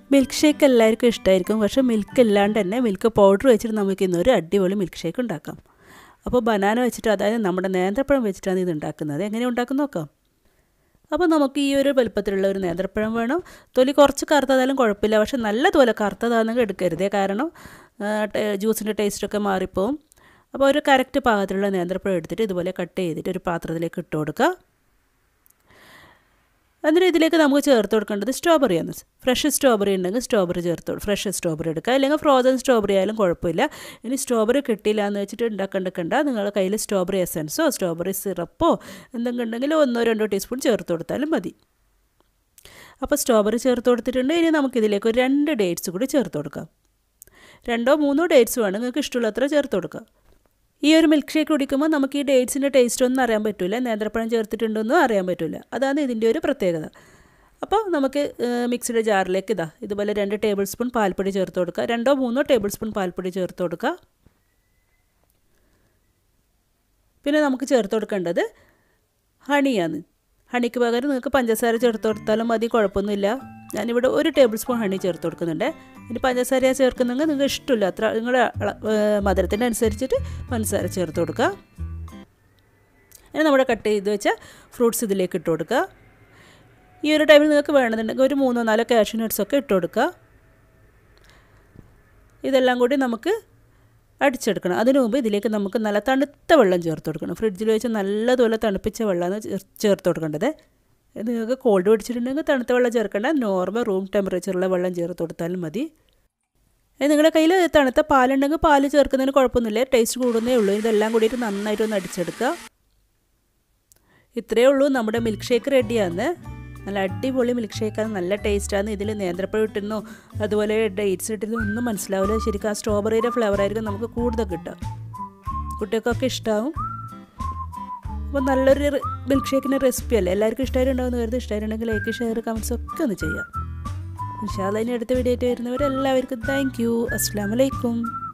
milk shake എല്ലാവർക്കും ഇഷ്ടമായിരിക്കും പക്ഷേ മിൽക്ക് ഇല്ലാണ്ട് തന്നെ മിൽക്ക് പൗഡർ വെച്ചിട്ട് നമുക്ക് ഇന്നൊരു അടിപൊളി മിൽക്ക് ഷേക്ക് ഉണ്ടാക്കാം അപ്പോൾ ബനാന വെച്ചിട്ട് അതായത് നമ്മുടെ നേന്ത്രപ്പഴം വെച്ചിട്ടാണ് ഇത് ഉണ്ടാക്കുന്നത് എങ്ങനെ ഉണ്ടാക്കുന്ന നോക്കാം അപ്പോൾ നമുക്ക് ഈ ഒരു വലുപ്പത്തിലുള്ള ഒരു നേന്ത്രപ്പഴം വേണം തൊലി കുറച്ച് കറുത്തതായാലും കുഴപ്പമില്ല പക്ഷെ നല്ല തൊല കറുത്തതാണെങ്കിൽ എടുക്കരുതേ കാരണം ജ്യൂസിൻ്റെ ടേസ്റ്റൊക്കെ മാറിപ്പോവും അപ്പോൾ ഒരു കറക്റ്റ് പാകത്തിലുള്ള നേന്ത്രപ്പഴം എടുത്തിട്ട് ഇതുപോലെ കട്ട് ചെയ്തിട്ട് ഒരു പാത്രത്തിലേക്ക് ഇട്ട് കൊടുക്കുക എന്നിട്ട് ഇതിലേക്ക് നമുക്ക് ചേർത്ത് കൊടുക്കേണ്ടത് സ്ട്രോബെറിയാണ് ഫ്രഷ് സ്ട്രോബെറി ഉണ്ടെങ്കിൽ സ്ട്രോബെറി ചേർത്ത് ഫ്രഷ് സ്ട്രോബെറി എടുക്കുക അല്ലെങ്കിൽ ഫ്രോസൺ സ്ട്രോബെറി ആയാലും കുഴപ്പമില്ല ഇനി സ്ട്രോബെറി കിട്ടിയില്ല എന്ന് വെച്ചിട്ട് ഉണ്ടാക്കണ്ടക്കണ്ട നിങ്ങളുടെ കയ്യിൽ സ്ട്രോബെറി എസൻസോ സ്ട്രോബെറി സിറപ്പോ എന്തെങ്കിലും ഉണ്ടെങ്കിൽ ഒന്നോ രണ്ടോ ടീസ്പൂൺ ചേർത്ത് കൊടുത്താലും മതി അപ്പോൾ സ്ട്രോബെറി ചേർത്ത് കൊടുത്തിട്ടുണ്ട് ഇനി നമുക്കിതിലേക്ക് ഒരു രണ്ട് ഡേറ്റ്സ് കൂടി ചേർത്ത് കൊടുക്കാം രണ്ടോ മൂന്നോ ഡേറ്റ്സ് വേണം നിങ്ങൾക്ക് ഇഷ്ടമുള്ളത്ര ചേർത്ത് കൊടുക്കുക ഈ ഒരു മിൽക്ക് ഷേക്ക് കുടിക്കുമ്പോൾ നമുക്ക് ഈ ഡേറ്റ്സിൻ്റെ ടേസ്റ്റ് ഒന്നും അറിയാൻ പറ്റില്ല നേന്ത്രപ്പഴം ചേർത്തിട്ടുണ്ടെന്നും അറിയാൻ പറ്റില്ല അതാണ് ഇതിൻ്റെ ഒരു പ്രത്യേകത അപ്പോൾ നമുക്ക് മിക്സിയുടെ ജാറിലേക്ക് ഇതാ ഇതുപോലെ രണ്ട് ടേബിൾ സ്പൂൺ പാൽപ്പൊടി ചേർത്ത് കൊടുക്കുക രണ്ടോ മൂന്നോ ടേബിൾ സ്പൂൺ പാൽപ്പൊടി ചേർത്ത് കൊടുക്കുക പിന്നെ നമുക്ക് ചേർത്ത് കൊടുക്കേണ്ടത് ഹണിയാണ് ഹണിക്ക് പകരം നിങ്ങൾക്ക് പഞ്ചസാര ചേർത്ത് കൊടുത്താലും മതി കുഴപ്പമൊന്നുമില്ല ഞാനിവിടെ ഒരു ടേബിൾ സ്പൂൺ ഹണി ചേർത്ത് കൊടുക്കുന്നുണ്ട് ഇനി പഞ്ചസാര ചേർക്കുന്നെങ്കിൽ നിങ്ങൾക്ക് ഇഷ്ടമില്ല അത്ര നിങ്ങളുടെ മധുരത്തിൻ്റെ അനുസരിച്ചിട്ട് പഞ്ചസാര ചേർത്ത് കൊടുക്കുക ഇനി നമ്മുടെ കട്ട് ചെയ്ത് വെച്ച ഫ്രൂട്ട്സ് ഇതിലേക്ക് ഇട്ട് കൊടുക്കുക ഈ ഒരു ടൈമിൽ നിങ്ങൾക്ക് വേണമെന്നുണ്ടെങ്കിൽ ഒരു മൂന്നോ നാലോ കാഷ്യൂ നട്ട്സൊക്കെ ഇട്ട് കൊടുക്കുക ഇതെല്ലാം കൂടി നമുക്ക് അടിച്ചെടുക്കണം അതിനു മുമ്പ് ഇതിലേക്ക് നമുക്ക് നല്ല തണുത്ത വെള്ളം ചേർത്ത് കൊടുക്കണം ഫ്രിഡ്ജിൽ വെച്ച് നല്ലതുപോലെ തണുപ്പിച്ച വെള്ളമാണ് ചേർത്ത് കൊടുക്കേണ്ടത് നിങ്ങൾക്ക് കോൾഡ് പിടിച്ചിട്ടുണ്ടെങ്കിൽ തണുത്ത വെള്ളം ചേർക്കേണ്ട നോർമൽ റൂം ടെമ്പറേച്ചറുള്ള വെള്ളം ചേർത്ത് കൊടുത്താലും മതി നിങ്ങളുടെ കയ്യിൽ തണുത്ത പാലുണ്ടെങ്കിൽ പാല് ചേർക്കുന്നതിന് കുഴപ്പമൊന്നുമില്ല ടേസ്റ്റ് കൂടുന്നേ ഉള്ളൂ ഇതെല്ലാം കൂടിയിട്ട് നന്നായിട്ട് ഒന്ന് അടിച്ചെടുക്കുക ഇത്രയേ ഉള്ളൂ നമ്മുടെ മിൽക്ക് ഷേക്ക് റെഡിയാണ് നല്ല അടിപൊളി മിൽക്ക് ഷേക്കാണ് നല്ല ടേസ്റ്റാണ് ഇതിൽ നേന്ത്രപ്പഴം ഇട്ടിരുന്നോ അതുപോലെ ഡേറ്റ്സ് ഇട്ടിരുന്നോ ഒന്നും മനസ്സിലാവില്ല ശരിക്കും ആ സ്ട്രോബെറിയുടെ ഫ്ലേവർ ആയിരിക്കും നമുക്ക് കൂടുതൽ കിട്ടുക കുട്ടികൾക്കൊക്കെ ഇഷ്ടമാവും അപ്പോൾ നല്ലൊരു മിൽക്ക് ഷേക്കിൻ്റെ റെസിപ്പി അല്ലേ എല്ലാവർക്കും ഇഷ്ടമായിട്ടുണ്ടാവുമെന്ന് കരുതി ഇഷ്ടമായിട്ടുണ്ടെങ്കിൽ ലൈക്ക് ഷെയർ കമൻസ് ഒക്കെ ഒന്ന് ചെയ്യാം ഇൻഷാല്ല ഇനി അടുത്ത വീഡിയോ ആയിട്ട് വരുന്നവരെല്ലാവർക്കും താങ്ക് യു അസ്സാം വലൈക്കും